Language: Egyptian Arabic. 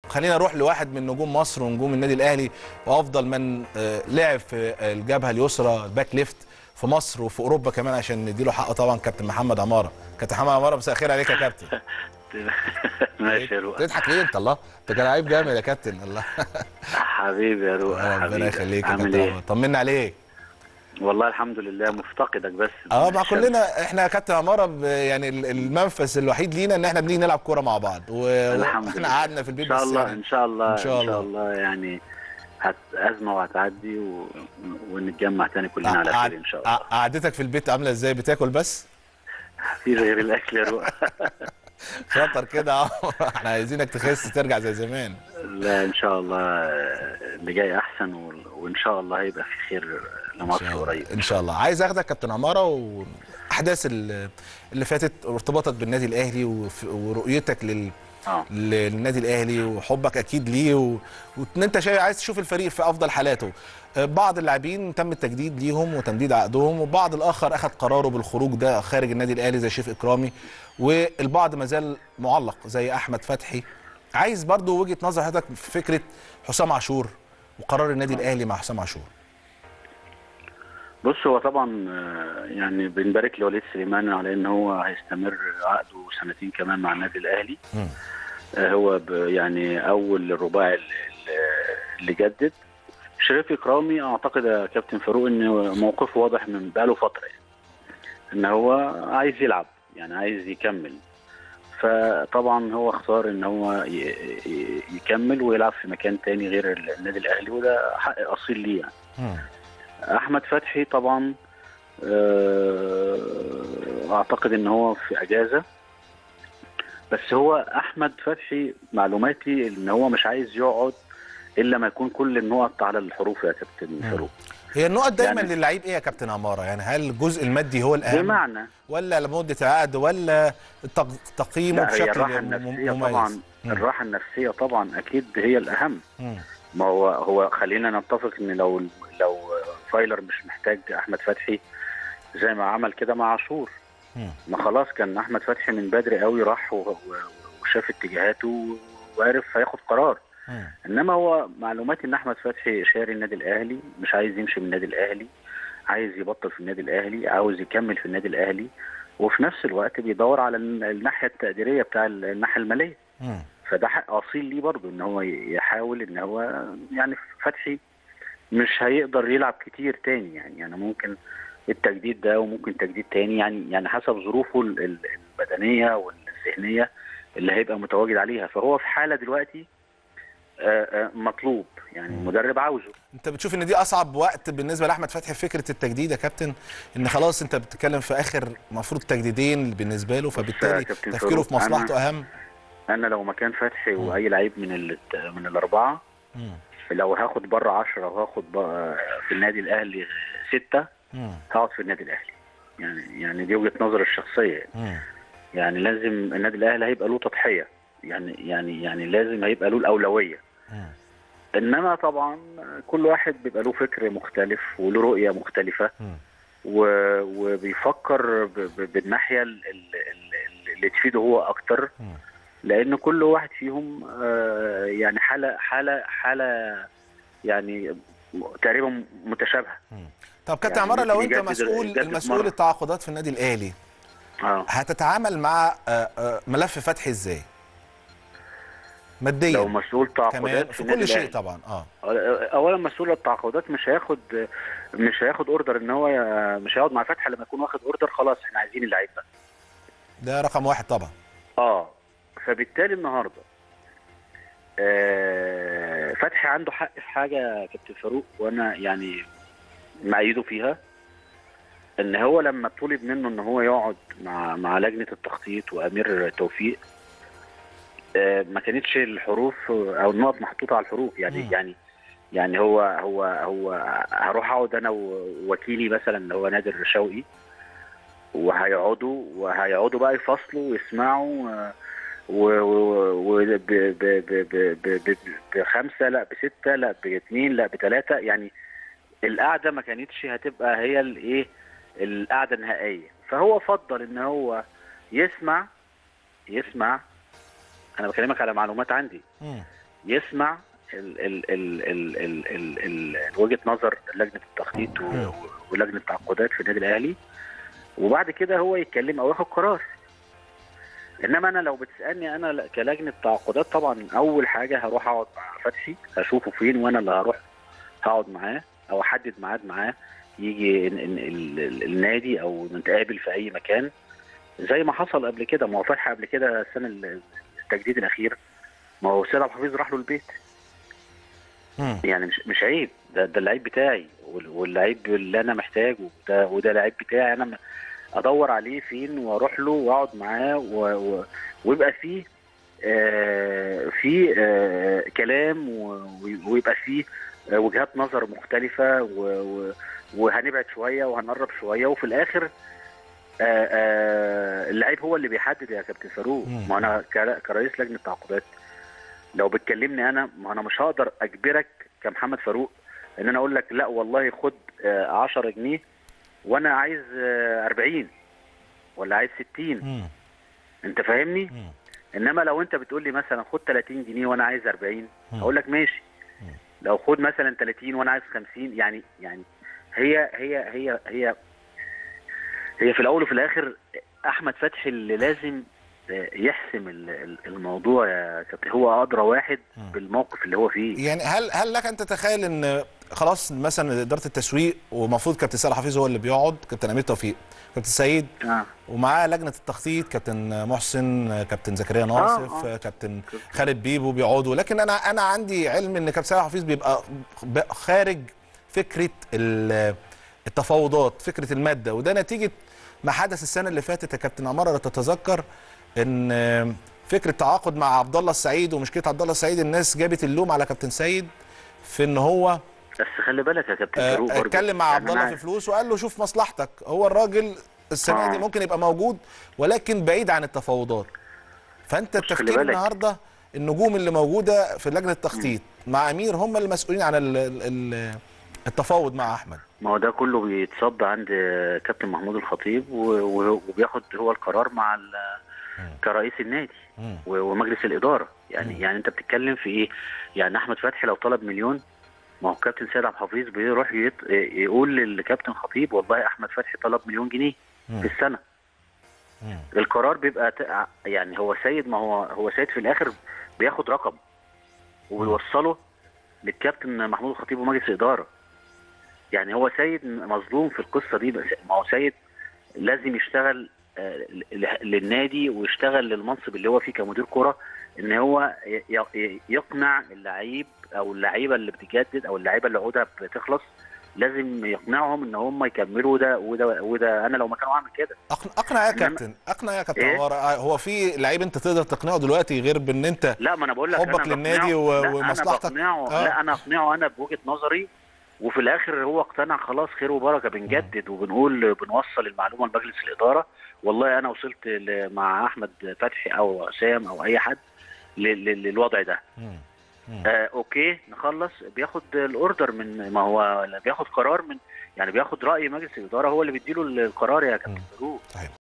خلينا نروح لواحد من نجوم مصر ونجوم النادي الاهلي وافضل من آه، لعب في الجبهه اليسرى الباك ليفت في مصر وفي اوروبا كمان عشان نديله حقه طبعا كابتن محمد عماره كابتن محمد عماره مساء الخير عليك يا كابتن ماشي يا روح تضحك ليه انت الله انت كان لعيب جامد يا كابتن الله حبيبي يا روح ربنا حبيبي يخليك يا عامل كابتن ايه عمار. طمنا عليك والله الحمد لله مفتقدك بس اه مع الشمس. كلنا احنا يا كابتن عماره ب- يعني ال- المنفذ الوحيد لينا ان احنا بنيجي نلعب كوره مع بعض و- الحمد واحنا لله. قعدنا في ان البيت شاء بس الله يعني ان شاء الله إن شاء ان شاء الله. الله يعني هت ازمه وهتعدي و... ونتجمع تاني كلنا على قعد- خير ان شاء الله قعدتك في البيت عامله ازاي بتاكل بس مفيش غير الاكل يا روح شاطر كده اه احنا عايزينك تخس ترجع زي زمان لا ان شاء الله اللي جاي احسن و... وان شاء الله هيبقى في خير ان لمصر شاء الله قريب ان شاء الله عايز اخدك كابتن عماره واحداث ال- اللي فاتت ارتباطك بالنادي الاهلي وف- ورؤيتك لل اه للنادي الاهلي وحبك اكيد ليه و- وان انت شايف عايز تشوف الفريق في افضل حالاته آه، بعض اللاعبين تم التجديد ليهم وتمديد عقدهم وبعض الاخر اخذ قراره بالخروج ده خارج النادي الاهلي زي شريف اكرامي والبعض ما زال معلق زي احمد فتحي عايز برضو وجهه نظر حضرتك في فكره حسام عاشور وقرار النادي الاهلي مع حسام عاشور بص هو طبعا آه، يعني بنبارك لوليد سليمان على ان هو هيستمر عقده سنتين كمان مع النادي الاهلي مم. آه، هو ب- يعني اول الرباعي اللي- اللي جدد شريف اكرامي اعتقد يا كابتن فاروق ان موقفه واضح من بقاله فتره يعني ان هو عايز يلعب يعني عايز يكمل فطبعا هو اختار ان هو ي- ي- يكمل ويلعب في مكان تاني غير النادي الاهلي وده حق اصيل ليه يعني مم. احمد فتحي طبعا آه، اعتقد ان هو في اجازه بس هو احمد فتحي معلوماتي ان هو مش عايز يقعد الا ما يكون كل النقط على الحروف يا كابتن فاروق هي النقط دايما يعني- للعيب ايه يا كابتن عماره يعني هل الجزء المادي هو الاهم بمعنى ولا لمده العقد ولا التق- تقييمه لا هي بشكل الراحه مم- النفسيه مميز طبعا مم. الراحه النفسيه طبعا اكيد هي الاهم مم. ما هو هو خلينا نتفق ان لو لو فايلر مش محتاج احمد فتحي زي ما عمل كده مع عاشور مم. ما خلاص كان احمد فتحي من بدري قوي راح و- و- وشاف اتجاهاته وعرف هياخد قرار مم. انما هو معلوماتي ان احمد فتحي شاري النادي الاهلي مش عايز يمشي من النادي الاهلي عايز يبطل في النادي الاهلي عاوز يكمل في النادي الاهلي وفي نفس الوقت بيدور على الن- الناحيه التقديريه بتاع الناحيه الماليه مم. فده حق اصيل ليه برضه ان هو يحاول ان هو يعني فتحي مش هيقدر يلعب كتير تاني يعني يعني ممكن التجديد ده وممكن تجديد تاني يعني يعني حسب ظروفه ال- ال- البدنيه والذهنيه اللي هيبقى متواجد عليها فهو في حاله دلوقتي آه، آه، مطلوب يعني المدرب عاوزه انت بتشوف ان دي اصعب وقت بالنسبه لاحمد فتحي في فكره التجديد يا كابتن ان خلاص انت بتتكلم في اخر المفروض تجديدين بالنسبه له فبالتالي كابتن تفكيره في فاروق، أنا- مصلحته اهم انا لو مكان فتحي واي لعيب من ال- من الاربعه مم. لو هاخد بره 10 وهاخد بره في النادي الاهلي سته مم. هقعد في النادي الاهلي يعني يعني دي وجهه نظري الشخصيه مم. يعني لازم النادي الاهلي هيبقى له تضحيه يعني يعني يعني لازم هيبقى له الاولويه مم. انما طبعا كل واحد بيبقى له فكر مختلف وله رؤيه مختلفه مم. و- وبيفكر ب- ب- بالناحيه ال- ال- ال- اللي تفيده هو اكتر مم. لان كل واحد فيهم آه، يعني حاله حاله حاله يعني تقريبا متشابهه طب كابتن يعني عماره لو ممكن انت يجدد- مسؤول يجدد المسؤول مرة. التعاقدات في النادي الاهلي اه هتتعامل مع آه، آه، ملف فتحي ازاي ماديا لو مسؤول كمان تعاقدات في النادي كل شيء الأهلي. طبعا اه اولا مسؤول التعاقدات مش هياخد مش هياخد اوردر ان هو مش هيقعد مع فتحي لما يكون واخد اوردر خلاص احنا عايزين اللعيب ده ده رقم واحد طبعا اه فبالتالي النهارده آه فتحي عنده حق في حاجه يا كابتن فاروق وانا يعني مأيده فيها ان هو لما طلب منه ان هو يقعد مع مع لجنه التخطيط وامير توفيق آه ما كانتش الحروف او النقط محطوطه على الحروف يعني مم. يعني يعني هو هو هو هروح اقعد انا ووكيلي مثلا اللي هو نادر شوقي وهيقعدوا وهيقعدوا بقى يفصلوا ويسمعوا آه، و و- و ب- ب- ب- ب- ب- ب- بخمسه لا بسته لا باثنين لا بثلاثه يعني القعده ما كانتش هتبقى هي الايه القعده النهائيه فهو فضل ان هو يسمع يسمع انا بكلمك على معلومات عندي مم. يسمع ال ال ال ال ال ال ال وجهه نظر لجنه التخطيط و- ولجنه التعاقدات في النادي الاهلي وبعد كده هو يتكلم او ياخد قرار انما انا لو بتسالني انا ل- كلجنه تعاقدات طبعا اول حاجه هروح اقعد مع فتحي اشوفه فين وانا اللي هروح هقعد معاه او احدد ميعاد معاه يجي ال- ال- ال- ال- النادي او نتقابل في اي مكان زي ما حصل قبل كده ما هو فتحي قبل كده السنه ال- التجديد الاخير ما هو سيد عبد الحفيظ راح له البيت مم. يعني مش مش عيب ده ده اللعيب بتاعي وال- واللعيب اللي انا محتاجه وده وده لعيب بتاعي انا م- ادور عليه فين واروح له واقعد معاه و- و- ويبقى فيه آه في آه كلام و- ويبقى فيه آه وجهات نظر مختلفة و- و- وهنبعد شوية وهنقرب شوية وفي الآخر آه آه اللعيب هو اللي بيحدد يا كابتن فاروق مم. ما أنا كر- كرئيس لجنة تعاقدات لو بتكلمني أنا ما أنا مش هقدر أجبرك كمحمد فاروق إن أنا أقول لك لا والله خد آه 10 جنيه وأنا عايز آه 40 ولا عايز 60 مم. أنت فاهمني؟ مم. انما لو انت بتقول لي مثلا خد 30 جنيه وانا عايز 40 مم. اقول لك ماشي مم. لو خد مثلا 30 وانا عايز 50 يعني يعني هي هي هي هي هي في الاول وفي الاخر احمد فتحي اللي لازم آه، يحسم ال- ال- الموضوع يا كابتن هو ادرى واحد مم. بالموقف اللي هو فيه يعني هل هل لك ان تتخيل ان خلاص مثلا اداره التسويق ومفروض كابتن سيد حفيظ هو اللي بيقعد كابتن امير توفيق كابتن سيد اه ومعاه لجنه التخطيط كابتن محسن كابتن زكريا ناصف آه. كابتن خالد بيبو بيقعدوا لكن انا انا عندي علم ان كابتن سيد حفيظ بيبقى ب- خارج فكره ال- التفاوضات فكره الماده وده نتيجه ما حدث السنه اللي فاتت يا كابتن عماره لو تتذكر ان فكره تعاقد مع عبد الله السعيد ومشكله عبد الله السعيد الناس جابت اللوم على كابتن سيد في ان هو بس خلي بالك يا كابتن آه، فاروق برضه. اتكلم مع يعني عبد الله أنا- في فلوس وقال له شوف مصلحتك هو الراجل السنه دي آه. ممكن يبقى موجود ولكن بعيد عن التفاوضات فانت بص، خلي التفكير بالك. النهارده النجوم اللي موجوده في لجنه التخطيط مع امير هم المسؤولين عن ال- ال- ال- التفاوض مع احمد ما هو ده كله بيتصب عند كابتن محمود الخطيب و- و- وبياخد هو القرار مع ال- كرئيس النادي مم. و- ومجلس الاداره يعني مم. يعني انت بتتكلم في ايه؟ يعني احمد فتحي لو طلب مليون ما هو كابتن سيد عبد الحفيظ بيروح يط- يقول للكابتن خطيب والله احمد فتحي طلب مليون جنيه مم. في السنه مم. القرار بيبقى ت- يعني هو سيد ما هو هو سيد في الاخر بياخد رقم وبيوصله للكابتن محمود الخطيب ومجلس الاداره يعني هو سيد مظلوم في القصه دي بس ما هو سيد لازم يشتغل آه، ل- للنادي ويشتغل للمنصب اللي هو فيه كمدير كره ان هو ي- ي- يقنع اللعيب او اللعيبه اللي بتجدد او اللعيبه اللي عقودها بتخلص لازم يقنعهم ان هم يكملوا ده وده وده انا لو مكانه اعمل كده أقن- اقنع يا إنما- كابتن اقنع يا كابتن إيه؟ عمار آه، هو في لعيب انت تقدر تقنعه دلوقتي غير بان انت لا ما انا بقول لك حبك أنا للنادي بقنعه- و- لا، ومصلحتك. انا بقنعه آه. لا انا اقنعه انا بوجهه نظري وفي الاخر هو اقتنع خلاص خير وبركه بنجدد وبنقول بنوصل المعلومه لمجلس الاداره والله انا وصلت ل- مع احمد فتحي او عسام او اي حد ل- ل- للوضع ده مم. مم. آه اوكي نخلص بياخد الاوردر من ما هو بياخد قرار من يعني بياخد راي مجلس الاداره هو اللي بيديله القرار يا كابتن فاروق صحيح